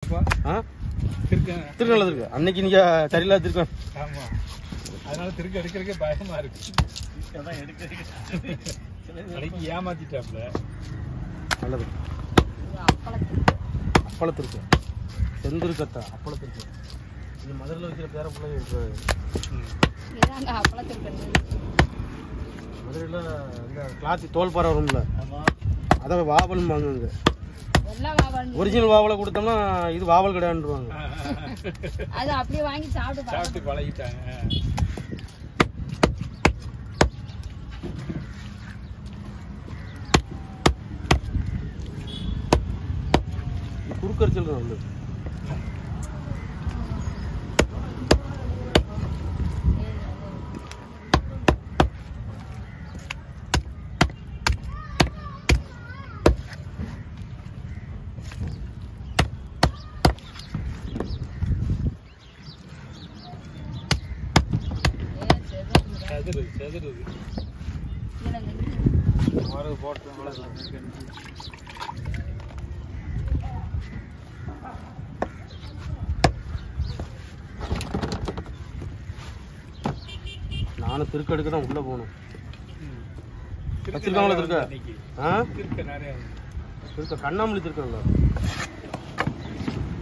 இருக்கப்பா ஆ திருக்க திருக்கு நல்லது இருக்கு அன்னைக்கு நீங்க சரியில்லாத திருக்கம் ஆமா அதனால திருக்க எடுக்கிறதுக்கே பயமா இருக்கு அன்னைக்கு ஏமாத்திட்டாப்ல நல்லது அப்பளத்திருக்கு செந்திருக்கத்தா அப்பளத்திருக்கு இது மதுரையில் வைக்கிற பேர பிள்ளைங்க இருக்கிறாரு இதாங்க அப்பளத்திற்கு மதுரையில் இந்த கிளாத்தி தோல் பாறை வரும்ல ஆமா அதை வாவல் வாங்குங்க எல்லாம் வாவல் ஒரிஜினல் வாவலை கொடுத்தோம்னா இது வாவல் கிடையாண்டுருவாங்க அது அப்படியே வாங்கி சாப்பிட்டு பழக்கம். சாப்பிட்டு பழகிட்டாங்க குறுக்கரிச்சல் நல்லது ஏ, செதறுது. செதறுது செதறுது இதுல நின்னு. வரது போட்டு நானும் திருக்கடுக்க தான் உள்ளே போகணும் வச்சிருக்காங்களா திருக்க? இன்னைக்கு ஆ திருக்க நிறைய திருக்க கண்ணாமூலி திருக்கல